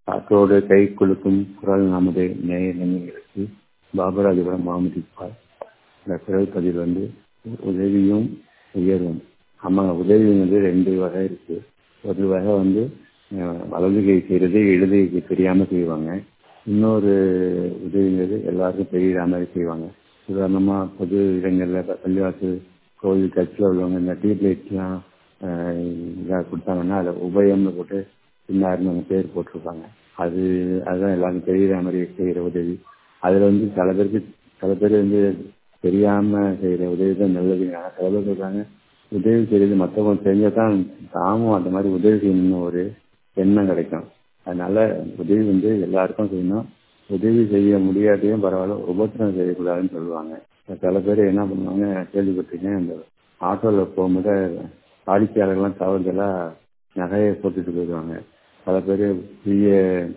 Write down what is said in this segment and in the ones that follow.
காற்றோடு கை குலுக்கும் குரல் நமது நேய நினைவுகளுக்கு பாபராஜபுரம் முகமது இக்பால் இந்த குரல் பதில் வந்து உதவியும் உயர்வும் ஆமாங்க உதவி வந்து ரெண்டு வகை இருக்கு ஒரு வகை வந்து அஹ், வலது கை செய்யறது இடது கை தெரியாம செய்வாங்க இன்னொரு உதவிங்கிறது எல்லாருக்கும் தெரியுற மாதிரி செய்வாங்க உதாரணமா பொது இடங்கள்ல இப்ப பள்ளிவாசல் கோவில் கட்சியில் உள்ளவங்க இந்த டியூப் லைட்லாம் இதாக கொடுத்தாங்கன்னா அதில் உபயம்னு போட்டு பின்னாருன்னு அவங்க பேர் போட்டிருப்பாங்க அது அதுதான் எல்லாருக்கும் தெரியுற மாதிரி செய்கிற உதவி அதில் வந்து சில பேருக்கு சில பேர் வந்து தெரியாம செய்கிற உதவி தான் நல்லதுங்க சில பேர் சொல்றாங்க உதவி செய்யறது மற்றவங்க தெரிஞ்சா தான் தாமும் அந்த மாதிரி உதவி செய்யணும்னு ஒரு எண்ணம் கிடைக்கும் அதனால உதவி வந்து எல்லாருக்கும் செய்யணும் உதவி செய்ய முடியாதையும் பரவாயில்ல உபத்திரம் செய்யக்கூடாதுன்னு சொல்லுவாங்க சில பேர் என்ன பண்ணுவாங்க கேள்விப்பட்டிருக்கேன் இந்த ஆட்டோவில் போகும்போது வாடிக்கையாளர்கள்லாம் தவறுதலா நகையை போட்டுட்டு போயிடுவாங்க பல பேர் பெரிய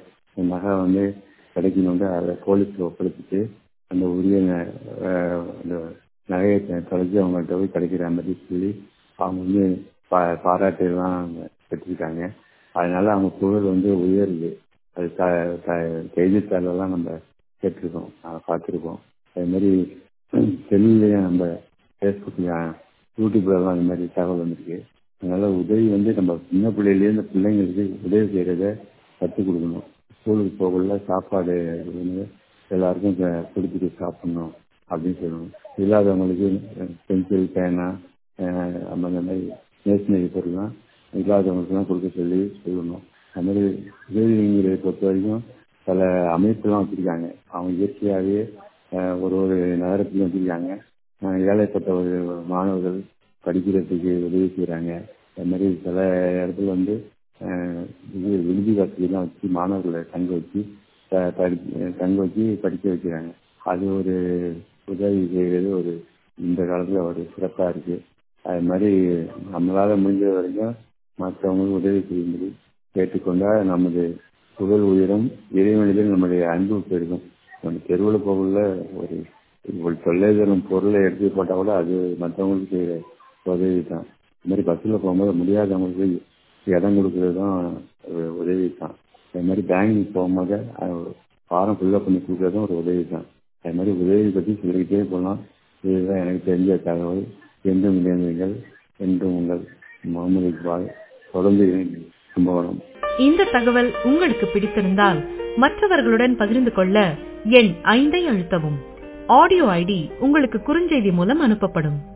நகை வந்து கிடைக்கணும்னு அதை போலீஸ்க்கு ஒப்படைச்சிட்டு அந்த உரிய ந- அஹ் அந்த நகையை தொலைச்சி அவங்கள்ட்ட போய் கிடைக்கிற மாதிரி சொல்லி அவங்க வந்து பா பாராட்டு எல்லாம் பெற்றிருக்காங்க அதனால அவங்க புகழ் வந்து உயருது அது த த- செய்தித்தாளெல்லாம் நம்ம கேட்டிருக்கோம் அஹ் பார்த்திருக்கோம் அது மாதிரி செல்லுலையும் நம்ம ஃபேஸ்புக்ல யூடியூப்லலாம் அந்த மாதிரி தகவல் வந்திருக்கு அதனால உதவி வந்து நம்ம சின்ன பிள்ளையிலேருந்து பிள்ளைங்களுக்கு உதவி செய்யறத கற்றுக் கொடுக்கணும் ஸ்கூலுக்கு போகல சாப்பாடு வந்து எல்லாருக்கும் க- கொடுத்துட்டு சாப்பிடணும் அப்படின்னு சொல்லணும் இல்லாதவங்களுக்கு பென்சில் பேனா அஹ் அந்த மாதிரி மேஷினரி பொருள்லாம் இல்லாதவங்களுக்குலாம் கொடுக்க சொல்லி சொல்லணும் அது மாதிரி உதவிங்கிறத பொறுத்த வரைக்கும் பல அமைப்புலாம் வச்சிருக்காங்க அவங்க இயற்கையாகவே அஹ், ஒரு ஒரு நகரத்துலையும் வச்சிருக்காங்க அஹ், ஏழைப்பட்ட ஒரு மாணவர்கள் படிக்கிறதுக்கு உதவி செய்கிறாங்க அது மாதிரி சில இடத்துல வந்து அஹ், இது விடுதி வசதியெல்லாம் வச்சு மாணவர்களை தங்க வச்சு த- படி- தங்க வச்சு படிக்க வைக்கிறாங்க அது ஒரு உதவி செய்கிறது ஒரு இந்த காலத்தில் ஒரு சிறப்பாக இருக்கு அது மாதிரி நம்மளால முடிஞ்ச வரைக்கும் மற்றவங்களுக்கு உதவி செய்யும்படி கேட்டுக்கொண்டா நமது புகழ் உயரும் இறைவனிடம் நம்முடைய அன்பு பெருகும் நம்ம தெருவில் போகல ஒரு ஒரு தொல்லை தரும் பொருளை எடுத்து போட்டால் கூட அது மற்றவங்களுக்கு செய்கிற உதவி தான் இந்த மாதிரி பஸ்ஸில் போகும்போது முடியாதவங்களுக்கு இடம் கொடுக்கறது தான் ஒரு உதவி தான் அது மாதிரி பேங்க் போகும்போது ஃபார்ம் ஃபில்லப் பண்ணி கொடுக்கறதும் ஒரு உதவி தான் அது மாதிரி உதவி பற்றி சொல்லிக்கிட்டே போகலாம் இதுதான் எனக்கு தெரிஞ்ச தகவல் என்றும் இணைந்தீர்கள் என்றும் உங்கள் முகமது இக்பால் தொடர்ந்து இணைந்தீர்கள். கும்பகோணம் இந்த தகவல் உங்களுக்கு பிடித்திருந்தால் மற்றவர்களுடன் பகிர்ந்து கொள்ள எண் ஐந்தை அழுத்தவும் ஆடியோ ஐடி உங்களுக்கு குறுஞ்செய்தி மூலம் அனுப்பப்படும்